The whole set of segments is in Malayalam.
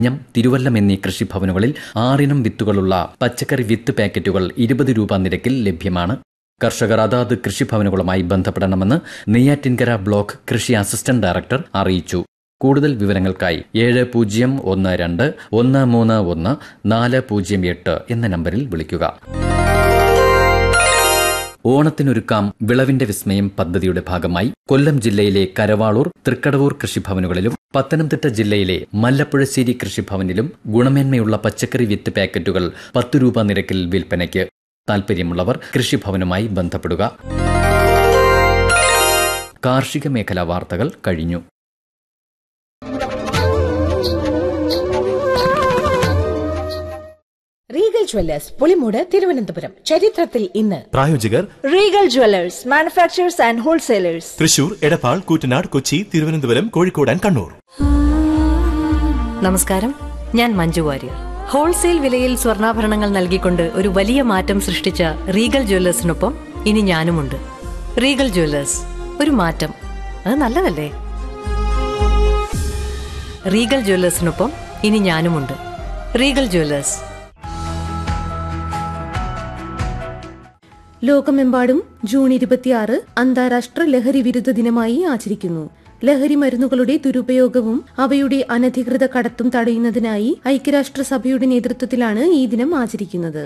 ഞം തിരുവല്ലം എന്നീ കൃഷിഭവനുകളിൽ ആറിനം വിത്തുകളുള്ള പച്ചക്കറി വിത്ത് പാക്കറ്റുകൾ ഇരുപത് രൂപ നിരക്കിൽ ലഭ്യമാണ് കർഷകർ അതാത് കൃഷിഭവനുകളുമായി ബന്ധപ്പെടണമെന്ന് നെയ്യാറ്റിൻകര ബ്ലോക്ക് കൃഷി അസിസ്റ്റന്റ് ഡയറക്ടർ അറിയിച്ചു കൂടുതൽ വിവരങ്ങൾക്കായി ഏഴ് പൂജ്യം ഒന്ന് രണ്ട് ഒന്ന് മൂന്ന് ഒന്ന് നാല് പൂജ്യം എട്ട് എന്ന നമ്പറിൽ വിളിക്കുക ഓണത്തിനൊരുക്കാം വിളവിന്റെ വിസ്മയം പദ്ധതിയുടെ ഭാഗമായി കൊല്ലം ജില്ലയിലെ കരവാളൂർ തൃക്കടവൂർ കൃഷിഭവനുകളിലും പത്തനംതിട്ട ജില്ലയിലെ മല്ലപ്പുഴശ്ശേരി കൃഷിഭവനിലും ഗുണമേന്മയുള്ള പച്ചക്കറി വിത്ത് പാക്കറ്റുകൾ പത്തു രൂപ നിരക്കിൽ വിൽപ്പനയ്ക്ക് താൽപ്പര്യമുള്ളവർ കൃഷിഭവനുമായി ബന്ധപ്പെടുക കാർഷിക മേഖലാ വാർത്തകൾ കഴിഞ്ഞു റീഗൽ ജ്വല്ലേഴ്സ് പുളിമൂട് തിരുവനന്തപുരം ചരിത്രത്തിൽ ഇന്ന് പ്രായോജകർ Regal jewellers manufacturers and wholesalers Thrissur Edappal Koottanad Kochi Thiruvananthapuram Kozhikode and Kannur നമസ്കാരം ഞാൻ മഞ്ജു വാര്യർ ഹോൾസെയിൽ വിലയിൽ സ്വർണ്ണാഭരണങ്ങൾ നൽകിക്കൊണ്ട് ഒരു വലിയ മാറ്റം സൃഷ്ടിച്ച റീഗൽ ജ്വല്ലേഴ്സിനൊപ്പം ഇനി ഞാനുമുണ്ട് റീഗൽ ജ്വല്ലേഴ്സ് ഒരു മാറ്റം അത് നല്ലതല്ലേ റീഗൽ ജ്വല്ലേഴ്സിനൊപ്പം ഇനി ഞാനുമുണ്ട് റീഗൽ ജ്വല്ലേഴ്സ് ലോകമെമ്പാടും ജൂൺ ഇരുപത്തിയാറ് അന്താരാഷ്ട്ര ലഹരി വിരുദ്ധ ദിനമായി ആചരിക്കുന്നു ലഹരി മരുന്നുകളുടെ ദുരുപയോഗവും അവയുടെ അനധികൃത കടത്തും തടയുന്നതിനായി ഐക്യരാഷ്ട്രസഭയുടെ നേതൃത്വത്തിലാണ് ഈ ദിനം ആചരിക്കുന്നത്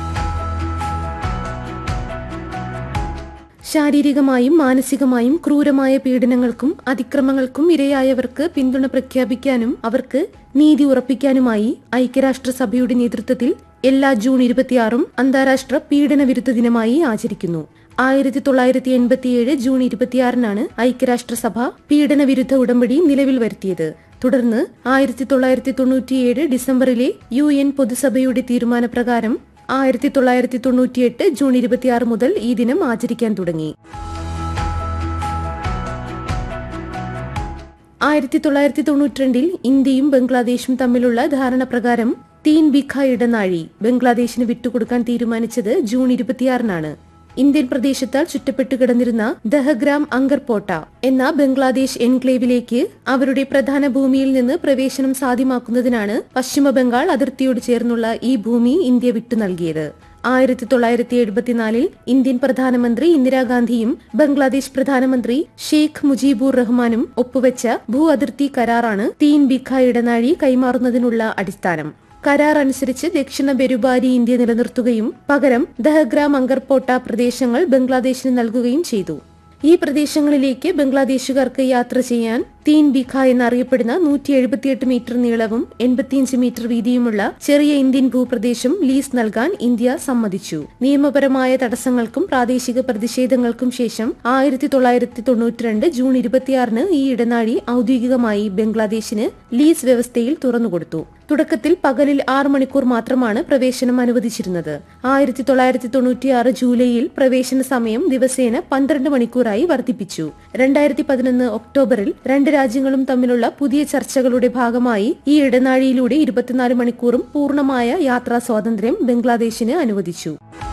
ശാരീരികമായും മാനസികമായും ക്രൂരമായ പീഡനങ്ങൾക്കും അതിക്രമങ്ങൾക്കും ഇരയായവർക്ക് പിന്തുണ പ്രഖ്യാപിക്കാനും അവർക്ക് നീതി ഉറപ്പിക്കാനുമായി ഐക്യരാഷ്ട്രസഭയുടെ നേതൃത്വത്തിൽ എല്ലാ ജൂൺ ഇരുപത്തിയാറും അന്താരാഷ്ട്ര പീഡന വിരുദ്ധ ദിനമായി ആചരിക്കുന്നു ആയിരത്തി തൊള്ളായിരത്തി എൺപത്തിയേഴ് ജൂൺ ഇരുപത്തിയാറിനാണ് ഐക്യരാഷ്ട്രസഭ പീഡന വിരുദ്ധ ഉടമ്പടി നിലവിൽ വരുത്തിയത് തുടർന്ന് ആയിരത്തി തൊള്ളായിരത്തി തൊണ്ണൂറ്റിയേഴ് ഡിസംബറിലെ യു എൻ പൊതുസഭയുടെ തീരുമാനപ്രകാരം ആയിരത്തി തൊള്ളായിരത്തി തൊണ്ണൂറ്റിയെട്ട് ജൂൺ ഇരുപത്തിയാറ് മുതൽ ഈ ദിനം ആചരിക്കാൻ തുടങ്ങി ആയിരത്തി തൊള്ളായിരത്തി തൊണ്ണൂറ്റിരണ്ടിൽ ഇന്ത്യയും ബംഗ്ലാദേശും തമ്മിലുള്ള ധാരണ പ്രകാരം തീൻ ബിഖ ഇടനാഴി ബംഗ്ലാദേശിന് വിട്ടുകൊടുക്കാൻ തീരുമാനിച്ചത് ജൂൺ ഇരുപത്തിയാറിനാണ് ഇന്ത്യൻ പ്രദേശത്താൽ ചുറ്റപ്പെട്ടു കിടന്നിരുന്ന ദഹഗ്രാം അങ്കർപോട്ട എന്ന ബംഗ്ലാദേശ് എൻക്ലേവിലേക്ക് അവരുടെ പ്രധാന ഭൂമിയിൽ നിന്ന് പ്രവേശനം സാധ്യമാക്കുന്നതിനാണ് പശ്ചിമ ബംഗാൾ അതിർത്തിയോട് ചേർന്നുള്ള ഈ ഭൂമി ഇന്ത്യ വിട്ടു നൽകിയത് ആയിരത്തി തൊള്ളായിരത്തി എഴുപത്തിനാലിൽ ഇന്ത്യൻ പ്രധാനമന്ത്രി ഇന്ദിരാഗാന്ധിയും ബംഗ്ലാദേശ് പ്രധാനമന്ത്രി ഷെയ്ഖ് മുജീബുർ റഹ്മാനും ഒപ്പുവെച്ച ഭൂ അതിർത്തി കരാറാണ് തീൻ ബിഖ ഇടനാഴി കൈമാറുന്നതിനുള്ള അടിസ്ഥാനം കരാർ അനുസരിച്ച് ദക്ഷിണ ബെരുബാരി ഇന്ത്യ നിലനിർത്തുകയും പകരം ദഹഗ്രാം അങ്കർപോട്ട പ്രദേശങ്ങൾ ബംഗ്ലാദേശിന് നൽകുകയും ചെയ്തു ഈ പ്രദേശങ്ങളിലേക്ക് ബംഗ്ലാദേശുകാർക്ക് യാത്ര ചെയ്യാൻ തീൻ ബിഖ എന്നറിയപ്പെടുന്ന നൂറ്റി എഴുപത്തിയെട്ട് മീറ്റർ നീളവും എൺപത്തിയഞ്ച് മീറ്റർ വീതിയുമുള്ള ചെറിയ ഇന്ത്യൻ ഭൂപ്രദേശം ലീസ് നൽകാൻ ഇന്ത്യ സമ്മതിച്ചു നിയമപരമായ തടസ്സങ്ങൾക്കും പ്രാദേശിക പ്രതിഷേധങ്ങൾക്കും ശേഷം ആയിരത്തി തൊള്ളായിരത്തി തൊണ്ണൂറ്റിരണ്ട് ജൂൺ ഇരുപത്തിയാറിന് ഈ ഇടനാഴി ഔദ്യോഗികമായി ബംഗ്ലാദേശിന് ലീസ് വ്യവസ്ഥയിൽ തുറന്നുകൊടുത്തു തുടക്കത്തിൽ പകലിൽ ആറ് മണിക്കൂർ മാത്രമാണ് പ്രവേശനം അനുവദിച്ചിരുന്നത് ആയിരത്തി തൊള്ളായിരത്തി തൊണ്ണൂറ്റിയാറ് ജൂലൈയിൽ പ്രവേശന സമയം ദിവസേന പന്ത്രണ്ട് മണിക്കൂറായി വർദ്ധിപ്പിച്ചു രണ്ടായിരത്തി പതിനൊന്ന് ഒക്ടോബറിൽ രണ്ട് രാജ്യങ്ങളും തമ്മിലുള്ള പുതിയ ചർച്ചകളുടെ ഭാഗമായി ഈ ഇടനാഴിയിലൂടെ ഇരുപത്തിനാല് മണിക്കൂറും പൂർണ്ണമായ യാത്രാ സ്വാതന്ത്ര്യം ബംഗ്ലാദേശിന് അനുവദിച്ചു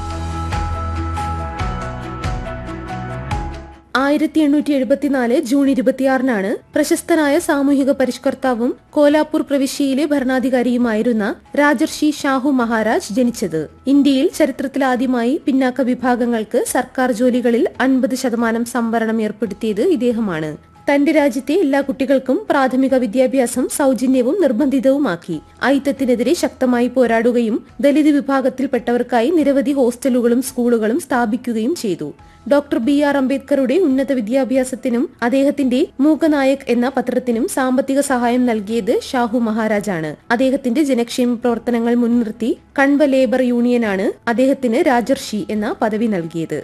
ആയിരത്തി എണ്ണൂറ്റി എഴുപത്തിനാല് ജൂൺ ഇരുപത്തിയാറിനാണ് പ്രശസ്തനായ സാമൂഹിക പരിഷ്കർത്താവും കോലാപൂർ പ്രവിശ്യയിലെ ഭരണാധികാരിയുമായിരുന്ന രാജർഷി ഷാഹു മഹാരാജ് ജനിച്ചത് ഇന്ത്യയിൽ ചരിത്രത്തിലാദ്യമായി പിന്നാക്ക വിഭാഗങ്ങൾക്ക് സർക്കാർ ജോലികളിൽ അൻപത് ശതമാനം സംവരണം ഏർപ്പെടുത്തിയത് ഇദ്ദേഹമാണ് തന്റെ രാജ്യത്തെ എല്ലാ കുട്ടികൾക്കും പ്രാഥമിക വിദ്യാഭ്യാസം സൗജന്യവും നിർബന്ധിതവുമാക്കി ഐത്തത്തിനെതിരെ ശക്തമായി പോരാടുകയും ദലിത് വിഭാഗത്തിൽപ്പെട്ടവർക്കായി നിരവധി ഹോസ്റ്റലുകളും സ്കൂളുകളും സ്ഥാപിക്കുകയും ചെയ്തു ഡോക്ടർ ബി ആർ അംബേദ്കറുടെ ഉന്നത വിദ്യാഭ്യാസത്തിനും അദ്ദേഹത്തിന്റെ മൂകനായക് എന്ന പത്രത്തിനും സാമ്പത്തിക സഹായം നൽകിയത് ഷാഹു മഹാരാജാണ് അദ്ദേഹത്തിന്റെ ജനക്ഷേമ പ്രവർത്തനങ്ങൾ മുൻനിർത്തി കൺവ ലേബർ യൂണിയനാണ് അദ്ദേഹത്തിന് രാജർഷി എന്ന പദവി നൽകിയത്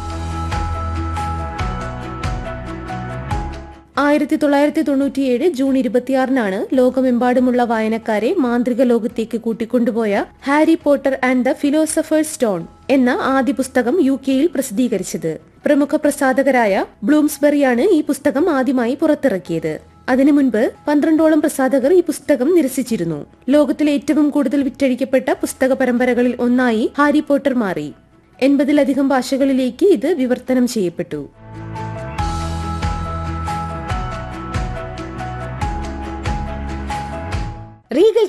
ആയിരത്തി തൊള്ളായിരത്തി തൊണ്ണൂറ്റിയേഴ് ജൂൺ ഇരുപത്തിയാറിനാണ് ലോകമെമ്പാടുമുള്ള വായനക്കാരെ മാന്ത്രിക ലോകത്തേക്ക് കൂട്ടിക്കൊണ്ടുപോയ Harry Potter and the philosopher's stone എന്ന ആദ്യ പുസ്തകം യു കെയിൽ പ്രസിദ്ധീകരിച്ചത് പ്രമുഖ പ്രസാധകരായ ബ്ലൂംസ്ബെറിയാണ് ഈ പുസ്തകം ആദ്യമായി പുറത്തിറക്കിയത് അതിനു മുൻപ് പന്ത്രണ്ടോളം പ്രസാധകർ ഈ പുസ്തകം നിരസിച്ചിരുന്നു ലോകത്തിലെ ഏറ്റവും കൂടുതൽ വിറ്റഴിക്കപ്പെട്ട പുസ്തക പരമ്പരകളിൽ ഒന്നായി ഹാരി പോട്ടർ മാറി എൺപതിലധികം ഭാഷകളിലേക്ക് ഇത് വിവർത്തനം ചെയ്യപ്പെട്ടു റീഗൽ